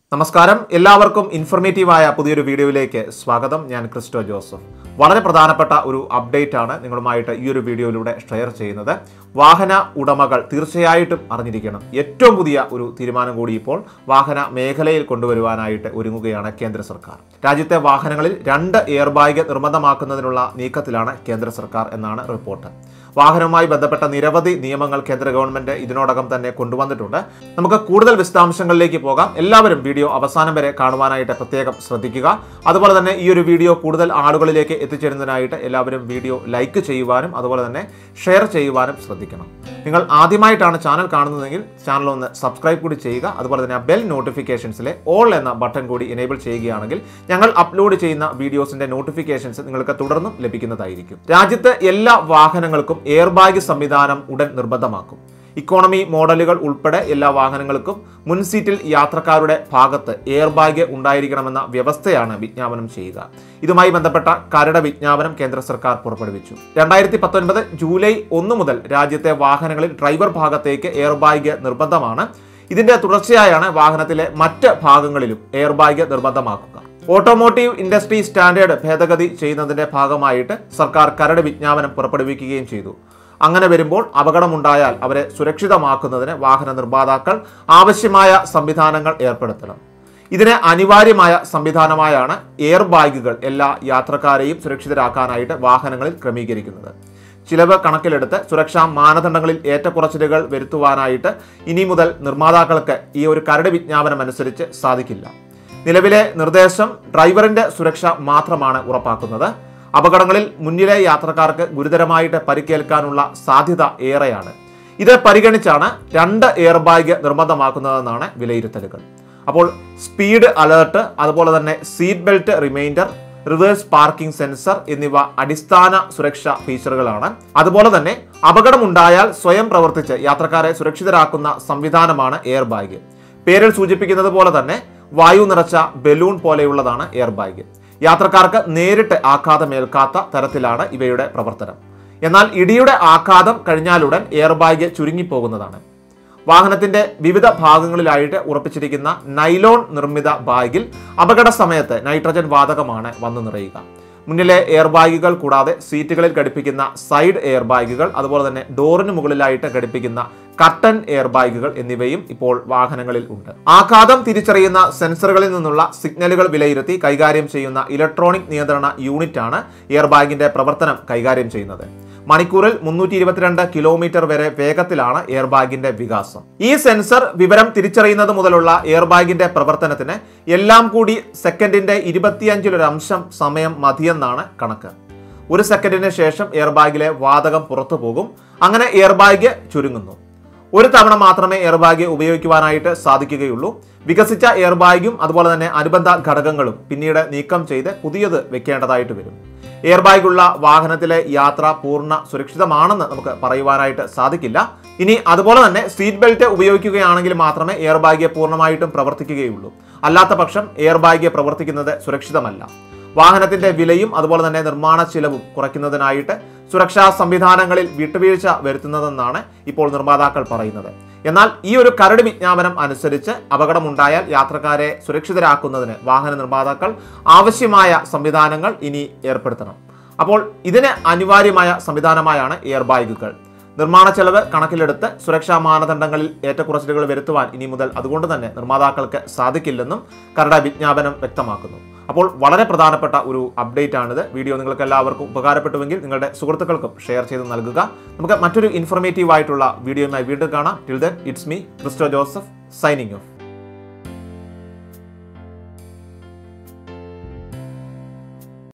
നമസ്കാരം എല്ലാവർക്കും ഇൻഫർമേറ്റീവായ പുതിയൊരു വീഡിയോയിലേക്ക് സ്വാഗതം ഞാൻ ക്രിസ്റ്റോ ജോസഫ് വളരെ പ്രധാനപ്പെട്ട ഒരു അപ്ഡേറ്റ് ആണ് നിങ്ങളുമായിട്ട് ഈ ഒരു വീഡിയോയിലൂടെ ഷെയർ ചെയ്യുന്നത് വാഹന ഉടമകൾ തീർച്ചയായിട്ടും അറിഞ്ഞിരിക്കണം ഏറ്റവും പുതിയ ഒരു തീരുമാനം കൂടി ഇപ്പോൾ വാഹന മേഖലയിൽ കൊണ്ടുവരുവാനായിട്ട് ഒരുങ്ങുകയാണ് കേന്ദ്ര സർക്കാർ രാജ്യത്തെ വാഹനങ്ങളിൽ രണ്ട് എയർ ബാഗ് നിർബന്ധമാക്കുന്നതിനുള്ള നീക്കത്തിലാണ് കേന്ദ്ര സർക്കാർ എന്നാണ് റിപ്പോർട്ട് വാഹനവുമായി ബന്ധപ്പെട്ട നിരവധി നിയമങ്ങൾ കേന്ദ്ര ഗവൺമെന്റ് ഇതിനോടകം തന്നെ കൊണ്ടുവന്നിട്ടുണ്ട് നമുക്ക് കൂടുതൽ വിശദാംശങ്ങളിലേക്ക് പോകാം എല്ലാവരും വീഡിയോ അവസാനം വരെ കാണുവാനായിട്ട് പ്രത്യേകം ശ്രദ്ധിക്കുക അതുപോലെ തന്നെ ഈ ഒരു വീഡിയോ കൂടുതൽ ആളുകളിലേക്ക് എത്തിച്ചേരുന്നതിനായിട്ട് എല്ലാവരും വീഡിയോ ലൈക്ക് ചെയ്യുവാനും അതുപോലെ തന്നെ ഷെയർ ചെയ്യുവാനും ശ്രദ്ധിക്കണം നിങ്ങൾ ആദ്യമായിട്ടാണ് ചാനൽ കാണുന്നതെങ്കിൽ ചാനൽ ഒന്ന് സബ്സ്ക്രൈബ് കൂടി ചെയ്യുക അതുപോലെ തന്നെ ബെൽ നോട്ടിഫിക്കേഷൻസിലെ ഓൾ എന്ന ബട്ടൺ കൂടി എനേബിൾ ചെയ്യുകയാണെങ്കിൽ ഞങ്ങൾ അപ്ലോഡ് ചെയ്യുന്ന വീഡിയോസിന്റെ നോട്ടിഫിക്കേഷൻസ് നിങ്ങൾക്ക് തുടർന്നും ലഭിക്കുന്നതായിരിക്കും രാജ്യത്ത് എല്ലാ വാഹനങ്ങൾക്കും എയർ ബാഗ് സംവിധാനം ഉടൻ നിർബന്ധമാക്കും ഇക്കോണമി മോഡലുകൾ ഉൾപ്പെടെ എല്ലാ വാഹനങ്ങൾക്കും മുൻ സീറ്റിൽ യാത്രക്കാരുടെ ഭാഗത്ത് എയർ ബാഗ് ഉണ്ടായിരിക്കണമെന്ന വ്യവസ്ഥയാണ് വിജ്ഞാപനം ചെയ്യുക ഇതുമായി ബന്ധപ്പെട്ട കരട് വിജ്ഞാപനം കേന്ദ്ര സർക്കാർ പുറപ്പെടുവിച്ചു രണ്ടായിരത്തി പത്തൊൻപത് ജൂലൈ ഒന്ന് മുതൽ രാജ്യത്തെ വാഹനങ്ങളിൽ ഡ്രൈവർ ഭാഗത്തേക്ക് എയർ ബാഗ് നിർബന്ധമാണ് ഇതിന്റെ തുടർച്ചയായാണ് വാഹനത്തിലെ മറ്റ് ഭാഗങ്ങളിലും എയർ ബാഗ് നിർബന്ധമാക്കുക ഓട്ടോമോട്ടീവ് ഇൻഡസ്ട്രി സ്റ്റാൻഡേർഡ് ഭേദഗതി ചെയ്യുന്നതിന്റെ ഭാഗമായിട്ട് സർക്കാർ കരട് വിജ്ഞാപനം പുറപ്പെടുവിക്കുകയും ചെയ്തു അങ്ങനെ വരുമ്പോൾ അപകടമുണ്ടായാൽ അവരെ സുരക്ഷിതമാക്കുന്നതിന് വാഹന നിർമ്മാതാക്കൾ ആവശ്യമായ സംവിധാനങ്ങൾ ഏർപ്പെടുത്തണം ഇതിന് അനിവാര്യമായ സംവിധാനമായാണ് എയർ ബാഗുകൾ എല്ലാ യാത്രക്കാരെയും സുരക്ഷിതരാക്കാനായിട്ട് വാഹനങ്ങളിൽ ക്രമീകരിക്കുന്നത് ചിലവ് കണക്കിലെടുത്ത് സുരക്ഷാ മാനദണ്ഡങ്ങളിൽ ഏറ്റക്കുറച്ചിലുകൾ വരുത്തുവാനായിട്ട് ഇനി മുതൽ നിർമ്മാതാക്കൾക്ക് ഈ ഒരു കരട് വിജ്ഞാപനം അനുസരിച്ച് സാധിക്കില്ല നിലവിലെ നിർദ്ദേശം ഡ്രൈവറിന്റെ സുരക്ഷ മാത്രമാണ് ഉറപ്പാക്കുന്നത് അപകടങ്ങളിൽ മുന്നിലെ യാത്രക്കാർക്ക് ഗുരുതരമായിട്ട് പരിക്കേൽക്കാനുള്ള സാധ്യത ഏറെയാണ് ഇത് പരിഗണിച്ചാണ് രണ്ട് എയർ ബാഗ് നിർബന്ധമാക്കുന്നതെന്നാണ് വിലയിരുത്തലുകൾ അപ്പോൾ സ്പീഡ് അലേർട്ട് അതുപോലെ തന്നെ seat belt reminder reverse parking sensor എന്നിവ അടിസ്ഥാന സുരക്ഷാ ഫീച്ചറുകളാണ് അതുപോലെ തന്നെ അപകടമുണ്ടായാൽ സ്വയം പ്രവർത്തിച്ച് യാത്രക്കാരെ സുരക്ഷിതരാക്കുന്ന സംവിധാനമാണ് എയർ ബാഗ് പേരിൽ സൂചിപ്പിക്കുന്നത് പോലെ തന്നെ വായു നിറച്ച ബലൂൺ പോലെയുള്ളതാണ് എയർ ബാഗ് യാത്രക്കാർക്ക് നേരിട്ട് ആഘാതമേൽക്കാത്ത തരത്തിലാണ് ഇവയുടെ പ്രവർത്തനം എന്നാൽ ഇടിയുടെ ആഘാതം കഴിഞ്ഞാലുടൻ എയർ ബാഗ് ചുരുങ്ങിപ്പോകുന്നതാണ് വാഹനത്തിന്റെ വിവിധ ഭാഗങ്ങളിലായിട്ട് ഉറപ്പിച്ചിരിക്കുന്ന നൈലോൺ നിർമ്മിത ബാഗിൽ അപകട സമയത്ത് നൈട്രജൻ വാതകമാണ് വന്നു നിറയുക മുന്നിലെ എയർ ബാഗുകൾ കൂടാതെ സീറ്റുകളിൽ ഘടിപ്പിക്കുന്ന സൈഡ് എയർ ബാഗുകൾ അതുപോലെ തന്നെ ഡോറിന് മുകളിലായിട്ട് ഘടിപ്പിക്കുന്ന കട്ടൻ എയർ ബാഗുകൾ എന്നിവയും ഇപ്പോൾ വാഹനങ്ങളിൽ ഉണ്ട് ആഘാതം തിരിച്ചറിയുന്ന സെൻസറുകളിൽ നിന്നുള്ള സിഗ്നലുകൾ വിലയിരുത്തി കൈകാര്യം ചെയ്യുന്ന ഇലക്ട്രോണിക് നിയന്ത്രണ യൂണിറ്റാണ് എയർ ബാഗിന്റെ പ്രവർത്തനം കൈകാര്യം ചെയ്യുന്നത് മണിക്കൂറിൽ മുന്നൂറ്റി ഇരുപത്തിരണ്ട് കിലോമീറ്റർ വരെ വേഗത്തിലാണ് എയർ ബാഗിന്റെ വികാസം ഈ സെൻസർ വിവരം തിരിച്ചറിയുന്നത് മുതലുള്ള എയർ ബാഗിന്റെ പ്രവർത്തനത്തിന് എല്ലാം കൂടി സെക്കൻഡിന്റെ ഇരുപത്തിയഞ്ചിലൊരംശം സമയം മതിയെന്നാണ് കണക്ക് ഒരു സെക്കൻഡിന് ശേഷം എയർ ബാഗിലെ വാതകം പുറത്തു പോകും അങ്ങനെ എയർ ബാഗ് ചുരുങ്ങുന്നു ഒരു തവണ മാത്രമേ എയർ ബാഗ് ഉപയോഗിക്കുവാനായിട്ട് സാധിക്കുകയുള്ളൂ വികസിച്ച എയർ ബാഗും അതുപോലെ തന്നെ അനുബന്ധ ഘടകങ്ങളും പിന്നീട് നീക്കം ചെയ്ത് പുതിയത് വെക്കേണ്ടതായിട്ട് വരും എയർ ബാഗുള്ള വാഹനത്തിലെ യാത്ര പൂർണ്ണ സുരക്ഷിതമാണെന്ന് നമുക്ക് പറയുവാനായിട്ട് സാധിക്കില്ല ഇനി അതുപോലെ തന്നെ സീറ്റ് ബെൽറ്റ് ഉപയോഗിക്കുകയാണെങ്കിൽ മാത്രമേ എയർ ബാഗ് പൂർണ്ണമായിട്ടും പ്രവർത്തിക്കുകയുള്ളൂ അല്ലാത്ത പക്ഷം എയർ ബാഗ് പ്രവർത്തിക്കുന്നത് സുരക്ഷിതമല്ല വാഹനത്തിന്റെ വിലയും അതുപോലെ തന്നെ നിർമ്മാണ ചിലവും കുറയ്ക്കുന്നതിനായിട്ട് സുരക്ഷാ സംവിധാനങ്ങളിൽ വിട്ടുവീഴ്ച വരുത്തുന്നതെന്നാണ് ഇപ്പോൾ നിർമ്മാതാക്കൾ പറയുന്നത് എന്നാൽ ഈ ഒരു കരട് വിജ്ഞാപനം അനുസരിച്ച് അപകടമുണ്ടായാൽ യാത്രക്കാരെ സുരക്ഷിതരാക്കുന്നതിന് വാഹന നിർമ്മാതാക്കൾ ആവശ്യമായ സംവിധാനങ്ങൾ ഇനി ഏർപ്പെടുത്തണം അപ്പോൾ ഇതിന് അനിവാര്യമായ സംവിധാനമായാണ് എയർ ബാഗുകൾ നിർമ്മാണ ചെലവ് കണക്കിലെടുത്ത് സുരക്ഷാ മാനദണ്ഡങ്ങളിൽ ഏറ്റക്കുറച്ചിലുകൾ വരുത്തുവാൻ ഇനി മുതൽ അതുകൊണ്ട് തന്നെ നിർമ്മാതാക്കൾക്ക് സാധിക്കില്ലെന്നും കരട് വിജ്ഞാപനം വ്യക്തമാക്കുന്നു അപ്പോൾ വളരെ പ്രധാനപ്പെട്ട ഒരു അപ്ഡേറ്റ് ആണിത് വീഡിയോ നിങ്ങൾക്ക് എല്ലാവർക്കും ഉപകാരപ്പെട്ടുവെങ്കിൽ നിങ്ങളുടെ സുഹൃത്തുക്കൾക്കും ഷെയർ ചെയ്ത് നൽകുക നമുക്ക് മറ്റൊരു ഇൻഫർമേറ്റീവ് ആയിട്ടുള്ള വീഡിയോയുമായി വീണ്ടും കാണാം till then it's me Christo Joseph signing of